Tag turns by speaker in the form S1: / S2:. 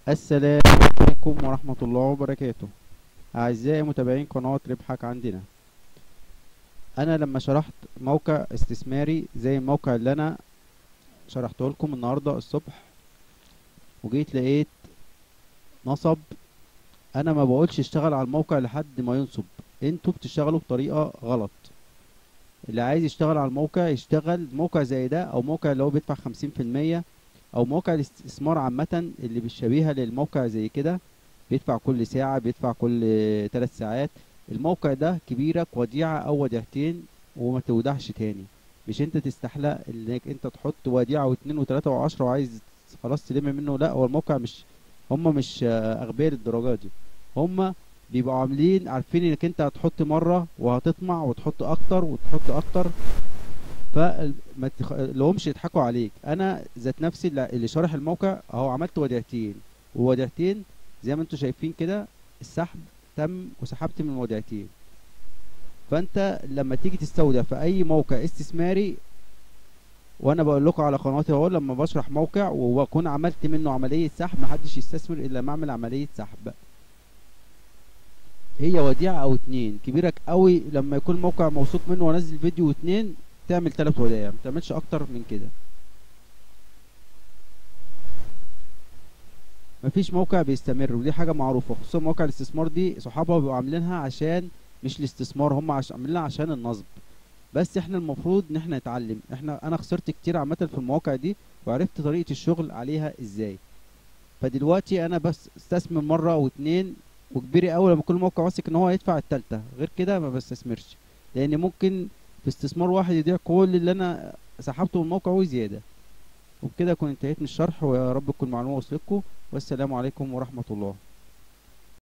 S1: السلام عليكم ورحمة الله وبركاته أعزائي متابعين قناة ربحك عندنا أنا لما شرحت موقع استثماري زي الموقع اللي أنا شرحته لكم النهاردة الصبح وجيت لقيت نصب أنا ما بقولش اشتغل على الموقع لحد ما ينصب انتوا بتشتغلوا بطريقة غلط اللي عايز يشتغل على الموقع يشتغل موقع زي ده أو موقع اللي هو بيدفع خمسين في المية او موقع الاستثمار عامة اللي بالشبيهة للموقع زي كده بيدفع كل ساعة بيدفع كل ثلاث ساعات الموقع ده كبيرك وديعة او وديعتين وما تودعش تاني مش انت تستحلى انك انت تحط وديعة واتنين وتلاتة وعشرة وعايز خلاص تلم منه لا هو الموقع مش هما مش آه، اغبياء للدرجة دي هما بيبقوا عاملين عارفين انك انت هتحط مرة وهتطمع وتحط اكتر وتحط اكتر فما تخ... لهمش يضحكوا عليك انا ذات نفسي اللي اللي شارح الموقع اهو عملت وديعتين ووديعتين زي ما انتم شايفين كده السحب تم وسحبت من وديعتين فانت لما تيجي تستودع في اي موقع استثماري وانا بقول لكم على قناتي اهو لما بشرح موقع وبكون عملت منه عمليه سحب محدش يستثمر الا لما اعمل عمليه سحب هي وديعه او اتنين كبيرك قوي لما يكون موقع موثوق منه وانزل فيديو اتنين تعمل تلات ودايع ما تعملش اكتر من كده مفيش موقع بيستمر ودي حاجه معروفه خصوصا مواقع الاستثمار دي صحابها بيبقوا عاملينها عشان مش الاستثمار هم عش... عاملينها عشان النصب بس احنا المفروض ان احنا نتعلم احنا انا خسرت كتير عامه في المواقع دي وعرفت طريقه الشغل عليها ازاي فدلوقتي انا بس استثمر مره واتنين وكبيري قوي لما كل موقع واثق ان هو هيدفع التالتة غير كده ما بستثمرش لان ممكن في استثمار واحد يضيع كل اللي انا سحبته من الموقع وزياده وبكده اكون انتهيت من الشرح ويا رب تكون المعلومه وصلتكم والسلام عليكم ورحمه الله